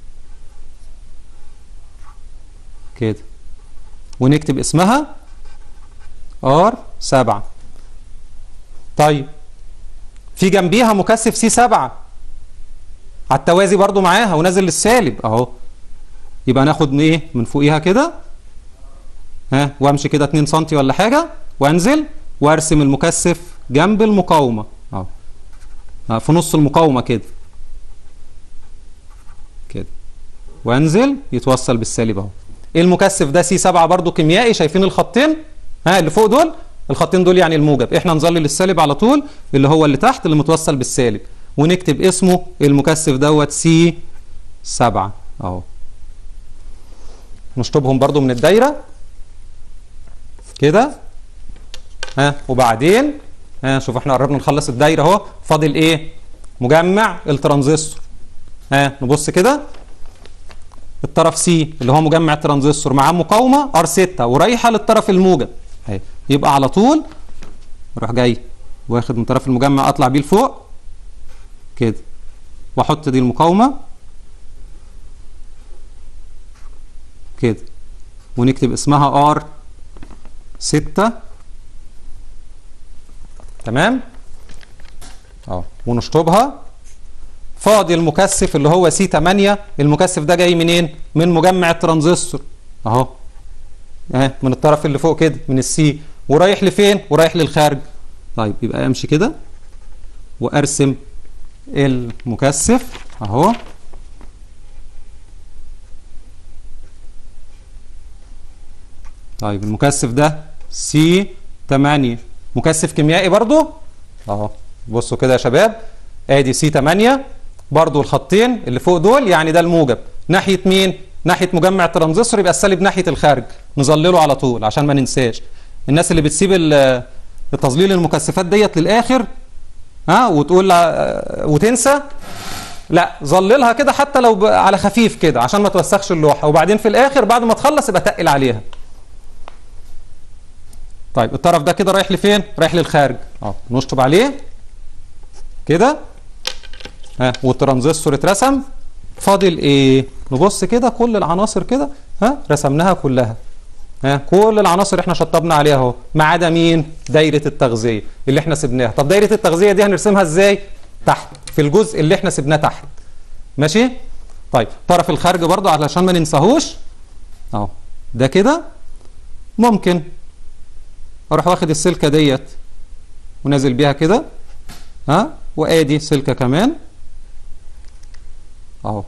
كده ونكتب اسمها ار 7 طيب في جنبيها مكثف سي 7 على التوازي برضو معاها ونازل للسالب اهو يبقى ناخد من ايه من فوقيها كده ها وامشي كده 2 سم ولا حاجه وانزل وارسم المكثف جنب المقاومه اهو في نص المقاومه كده كده وانزل يتوصل بالسالب اهو المكثف ده سي 7 برضو كيميائي شايفين الخطين ها اللي فوق دول الخطين دول يعني الموجب احنا نظلل السالب على طول اللي هو اللي تحت اللي متوصل بالسالب ونكتب اسمه المكثف دوت سي 7 اهو نشطبهم برضو من الدايره كده ها وبعدين ها شوف احنا قربنا نخلص الدايره اهو فاضل ايه مجمع الترانزستور ها نبص كده الطرف سي اللي هو مجمع الترانزستور معاه مقاومه ار 6 ورايحه للطرف الموجب اهي يبقى على طول اروح جاي واخد من طرف المجمع اطلع بيه لفوق كده واحط دي المقاومه كده ونكتب اسمها ار 6 تمام اه ونشطبها فاضي المكثف اللي هو سي 8 المكثف ده جاي منين من مجمع الترانزستور اهو اه من الطرف اللي فوق كده من السي ورايح لفين ورايح للخارج طيب يبقى امشي كده وارسم المكثف اهو طيب المكثف ده سي 8 مكثف كيميائي برضو اهو بصوا كده يا شباب ادي سي 8 برضو الخطين اللي فوق دول يعني ده الموجب ناحيه مين ناحيه مجمع الترانزستور يبقى السالب ناحيه الخارج نظلله على طول عشان ما ننساش الناس اللي بتسيب التظليل المكثفات ديت للاخر ها وتقول لها- وتنسى لا ظللها كده حتى لو ب- على خفيف كده عشان ما توسخش اللوحه وبعدين في الاخر بعد ما تخلص يبقى تقل عليها طيب الطرف ده كده رايح لفين رايح للخارج اه نشطب عليه كده ها والترانزستور اترسم فاضل ايه نبص كده كل العناصر كده ها رسمناها كلها ها كل العناصر احنا شطبنا عليها اهو ما عدا مين دايره التغذيه اللي احنا سبناها طب دايره التغذيه دي هنرسمها ازاي تحت في الجزء اللي احنا سبناه تحت ماشي طيب طرف الخارج برضو علشان ما ننساهوش اهو ده كده ممكن اروح واخد السلكه ديت ونازل بيها كده ها وادي سلكه كمان اهو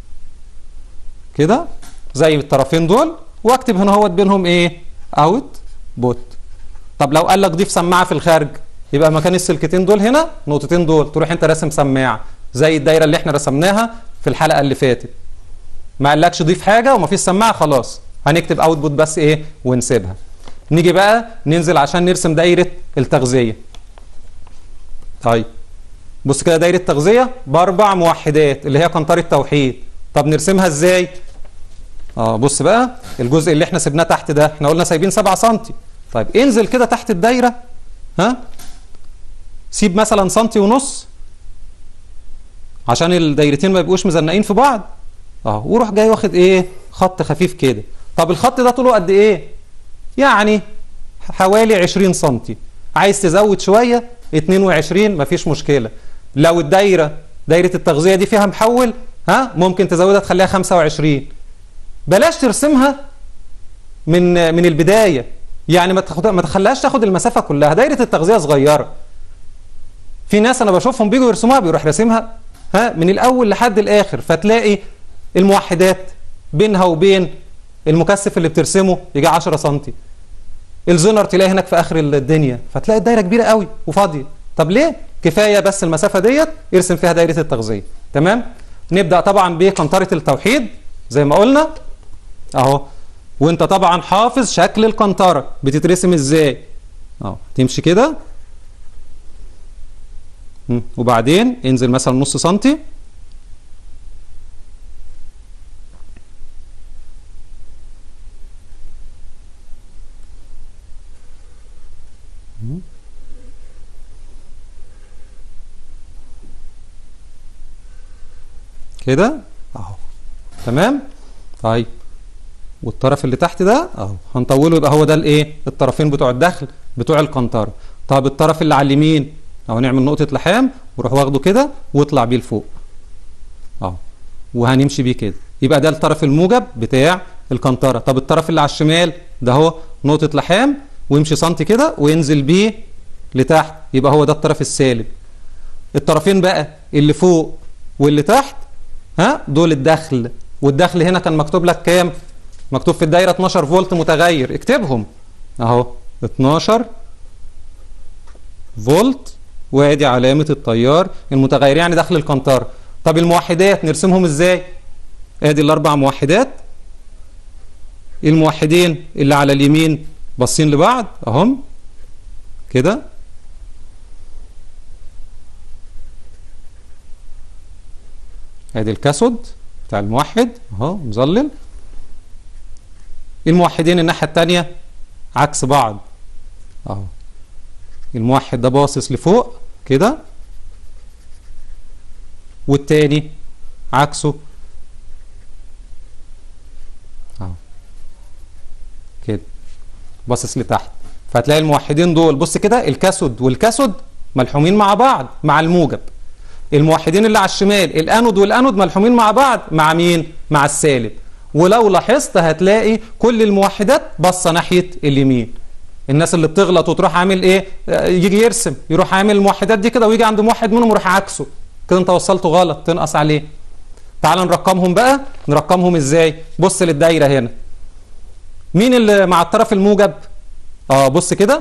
كده زي الطرفين دول واكتب هنا اهوت بينهم ايه اوت بوت طب لو قال لك ضيف سماعه في الخارج يبقى مكان السلكتين دول هنا نقطتين دول تروح انت راسم سماعه زي الدايره اللي احنا رسمناها في الحلقه اللي فاتت ما قالكش ضيف حاجه ومفيش سماعه خلاص هنكتب اوت بوت بس ايه ونسيبها نيجي بقى ننزل عشان نرسم دايره التغذيه طيب بص كده دايره تغذيه باربع موحدات اللي هي قنطره توحيد طب نرسمها ازاي اه بص بقى الجزء اللي احنا سيبناه تحت ده احنا قلنا سايبين 7 سم طيب انزل كده تحت الدايره ها سيب مثلا سنتي ونص عشان الدايرتين ما يبقوش مزنقين في بعض اه وروح جاي واخد ايه خط خفيف كده طب الخط ده طوله قد ايه يعني حوالي 20 سم عايز تزود شويه 22 مفيش مشكله لو الدايره دايره التغذيه دي فيها محول ها ممكن تزودها تخليها 25 بلاش ترسمها من من البدايه يعني ما تاخد ما تخليهاش تاخد المسافه كلها دايره التغذيه صغيره في ناس انا بشوفهم بيجوا يرسموها بيروح راسمها ها من الاول لحد الاخر فتلاقي الموحدات بينها وبين المكثف اللي بترسمه يجي 10 سم الزنر تلاقي هناك في اخر الدنيا فتلاقي الدايره كبيره قوي وفاضيه طب ليه كفايه بس المسافه ديت ارسم فيها دايره التغذيه تمام نبدا طبعا بقنطره التوحيد زي ما قلنا اهو وانت طبعا حافظ شكل القنطره بتترسم ازاي اهو تمشي كده مم. وبعدين انزل مثلا نص سنتي مم. كده اهو تمام طيب والطرف اللي تحت ده اهو هنطوله يبقى هو ده الايه الطرفين بتوع الدخل بتوع القنطره طب الطرف اللي على اليمين اهو نعمل نقطه لحام وروح واخده كده واطلع بيه لفوق اهو وهنمشي بيه كده يبقى ده الطرف الموجب بتاع القنطره طب الطرف اللي على الشمال ده اهو نقطه لحام ويمشي سنتي كده وينزل بيه لتحت يبقى هو ده الطرف السالب الطرفين بقى اللي فوق واللي تحت ها دول الدخل والدخل هنا كان مكتوب لك كام مكتوب في الدايره 12 فولت متغير اكتبهم اهو 12 فولت وادي علامه التيار المتغير يعني دخل القنطره طب الموحدات نرسمهم ازاي ادي الاربع موحدات الموحدين اللي على اليمين باصين لبعض اهم كده ادي الكاثود بتاع الموحد اهو مظلل الموحدين الناحيه الثانيه عكس بعض اهو الموحد ده باصص لفوق كده والتاني عكسه اهو كده باصص لتحت فهتلاقي الموحدين دول بص كده الكاثود والكاثود ملحومين مع بعض مع الموجب الموحدين اللي على الشمال الانود والانود ملحومين مع بعض مع مين مع السالب ولو لاحظت هتلاقي كل الموحدات باصه ناحيه اليمين الناس اللي بتغلط وتروح عامل ايه يجي يرسم يروح عامل الموحدات دي كده ويجي عند موحد منهم يروح عكسه كده انت وصلته غلط تنقص عليه تعال نرقمهم بقى نرقمهم ازاي بص للدايره هنا مين اللي مع الطرف الموجب اه بص كده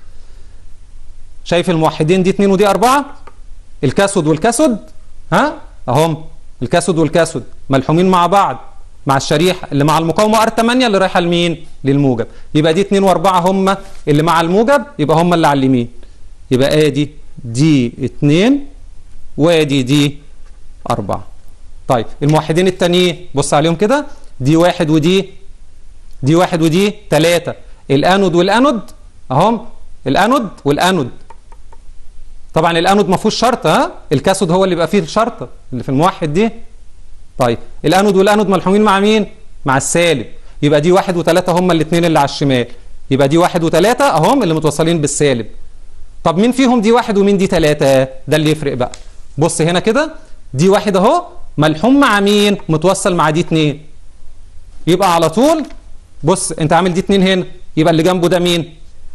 شايف الموحدين دي 2 ودي 4 الكاثود والكاثود ها اهم الكاثود والكاثود ملحومين مع بعض مع الشريحه اللي مع المقاومه ار 8 اللي رايحه لمين للموجب يبقى دي 2 و4 هم اللي مع الموجب يبقى هم اللي على اليمين يبقى ادي دي اتنين وادي دي أربعة طيب الموحدين التانيين بص عليهم كده دي واحد ودي دي واحد ودي تلاتة الأنود والأنود أهم الأنود والأنود طبعا الأنود ما فيهوش شرطة ها الكاثود هو اللي بيبقى فيه الشرطة اللي في الموحد دي طيب الأنود والأنود ملحومين مع مين؟ مع السالب يبقى دي واحد وتلاتة هما الاثنين اللي على الشمال يبقى دي واحد وتلاتة أهم اللي متوصلين بالسالب طب مين فيهم دي واحد ومين دي تلاتة ده اللي يفرق بقى بص هنا كده دي واحد اهو ملحوم مع مين متوصل مع دي اتنين يبقى على طول بص انت عامل دي اتنين هنا يبقى اللي جنبه ده مين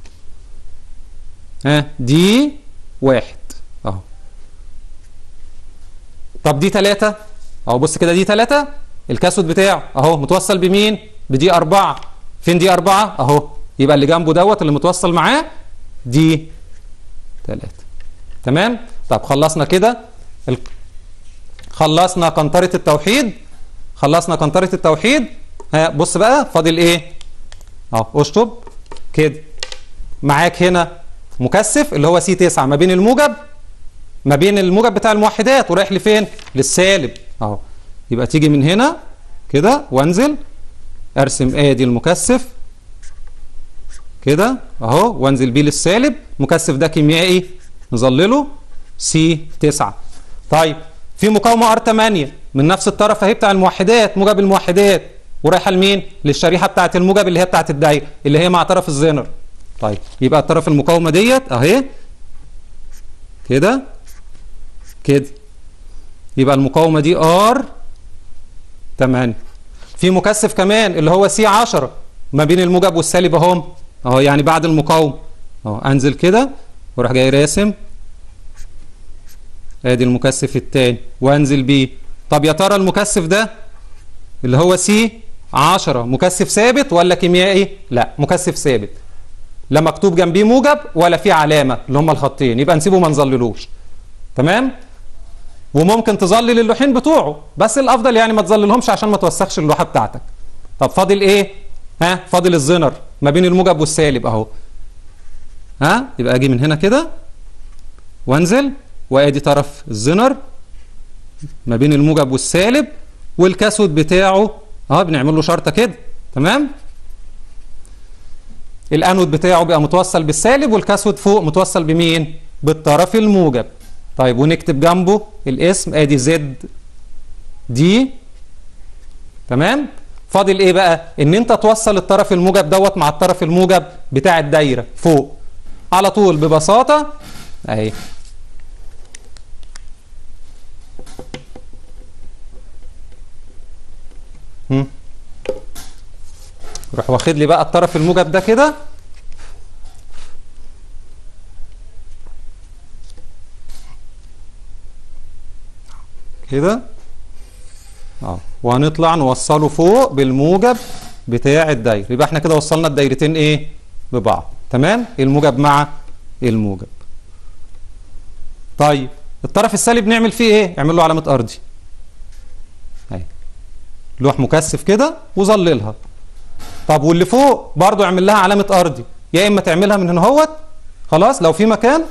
ها دي واحد اهو طب دي تلاتة اهو بص كده دي تلاتة الكاسود بتاعه اهو متوصل بمين بدي أربعة فين دي أربعة اهو يبقى اللي جنبه دوت اللي متوصل معاه دي تلاتة تمام طب خلصنا كده ال... خلصنا قنطرة التوحيد خلصنا قنطرة التوحيد ها بص بقى فاضل ايه اهو اشطب كده معاك هنا مكثف اللي هو سي 9 ما بين الموجب ما بين الموجب بتاع الموحدات ورايح لفين للسالب اهو يبقى تيجي من هنا كده وانزل ارسم ادي المكثف كده اهو وانزل بيه للسالب المكثف ده كيميائي نظلله سي 9 طيب في مقاومه ار 8 من نفس الطرف اهي بتاع الموحدات موجب الموحدات ورايحه لمين للشريحه بتاعه الموجب اللي هي بتاعه الدايره اللي هي مع طرف الزنر طيب يبقى الطرف المقاومه ديت اهي كده كده يبقى المقاومه دي ار 8 في مكثف كمان اللي هو سي 10 ما بين الموجب والسالب اهم اهو يعني بعد المقاومه اهو انزل كده واروح جاي راسم ادي المكثف الثاني وانزل بيه طب يا ترى المكثف ده اللي هو سي 10 مكثف ثابت ولا كيميائي لا مكثف ثابت لا مكتوب جنبيه موجب ولا في علامه اللي هم الخطين يبقى نسيبه ما نظللوش تمام وممكن تظلل اللوحين بتوعه بس الافضل يعني ما تظللهمش عشان ما توسخش اللوحه بتاعتك طب فاضل ايه ها فاضل الزنر ما بين الموجب والسالب اهو ها يبقى اجي من هنا كده وانزل وادي طرف الزنر ما بين الموجب والسالب والكاثود بتاعه اه بنعمل له شرطه كده تمام الانود بتاعه بيبقى متوصل بالسالب والكاثود فوق متوصل بمين بالطرف الموجب طيب ونكتب جنبه الاسم ادي زد دي تمام فاضل ايه بقى ان انت توصل الطرف الموجب دوت مع الطرف الموجب بتاع الدايره فوق على طول ببساطه اهي هم. روح واخد لي بقى الطرف الموجب ده كده كده اه وهنطلع نوصله فوق بالموجب بتاع الدايره يبقى احنا كده وصلنا الدايرتين ايه ببعض تمام الموجب مع الموجب طيب الطرف السالب نعمل فيه ايه نعمل له علامه ارضي اهي لوح مكثف كده وظللها طب واللي فوق برضو اعمل لها علامه ارضي يا اما تعملها من هنا اهوت خلاص لو في مكان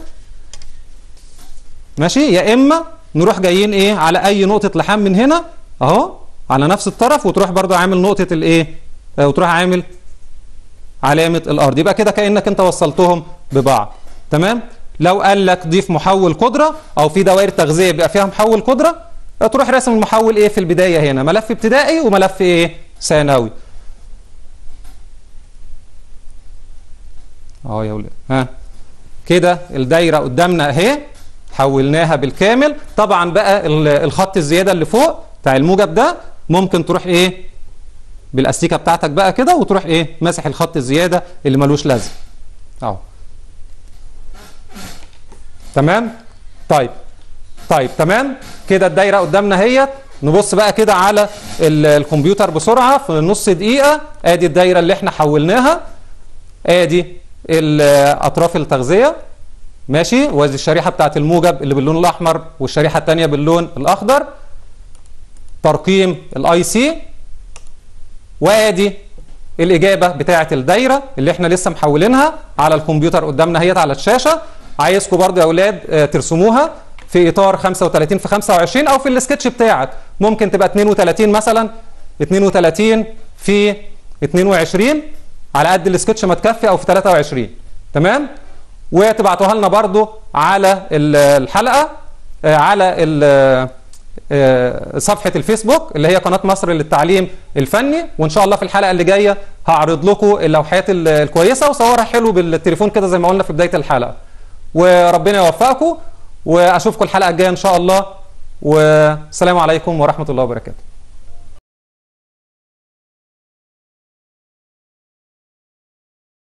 ماشي يا اما نروح جايين ايه على اي نقطه لحام من هنا اهو على نفس الطرف وتروح برضو عامل نقطه الايه آه وتروح عامل علامه الارض يبقى كده كانك انت وصلتهم ببعض تمام لو قال لك ضيف محول قدره او في دوائر تغذيه بيبقى فيها محول قدره تروح راسم المحول ايه في البدايه هنا ملف ابتدائي وملف ايه ثانوي اهو يا ولاد ها كده الدايره قدامنا اهي حولناها بالكامل طبعا بقى الخط الزياده اللي فوق بتاع الموجب ده ممكن تروح ايه بالاستيكه بتاعتك بقى كده وتروح ايه ماسح الخط الزياده اللي ملوش لازمه اهو تمام طيب طيب تمام كده الدايره قدامنا اهيت نبص بقى كده على الكمبيوتر بسرعه في نص دقيقه ادي الدايره اللي احنا حولناها ادي اطراف التغذيه ماشي وادي الشريحه بتاعت الموجب اللي باللون الاحمر والشريحه الثانيه باللون الاخضر ترقيم الاي سي وادي الاجابه بتاعه الدايره اللي احنا لسه محولينها على الكمبيوتر قدامنا اهيت على الشاشه عايزكم برضو يا اولاد آه، ترسموها في اطار 35 في 25 او في السكتش بتاعك ممكن تبقى 32 مثلا 32 في 22 على قد السكتش ما تكفي او في 23 تمام وتبعتوها لنا برضو على ال- الحلقه آه، على ال- آه، صفحه الفيسبوك اللي هي قناه مصر للتعليم الفني وان شاء الله في الحلقه اللي جايه هعرض لكم اللوحات ال- الكويسه وصورها حلو بالتليفون كده زي ما قلنا في بدايه الحلقه وربنا يوفقكم واشوفكم الحلقه الجايه ان شاء الله والسلام عليكم ورحمه الله وبركاته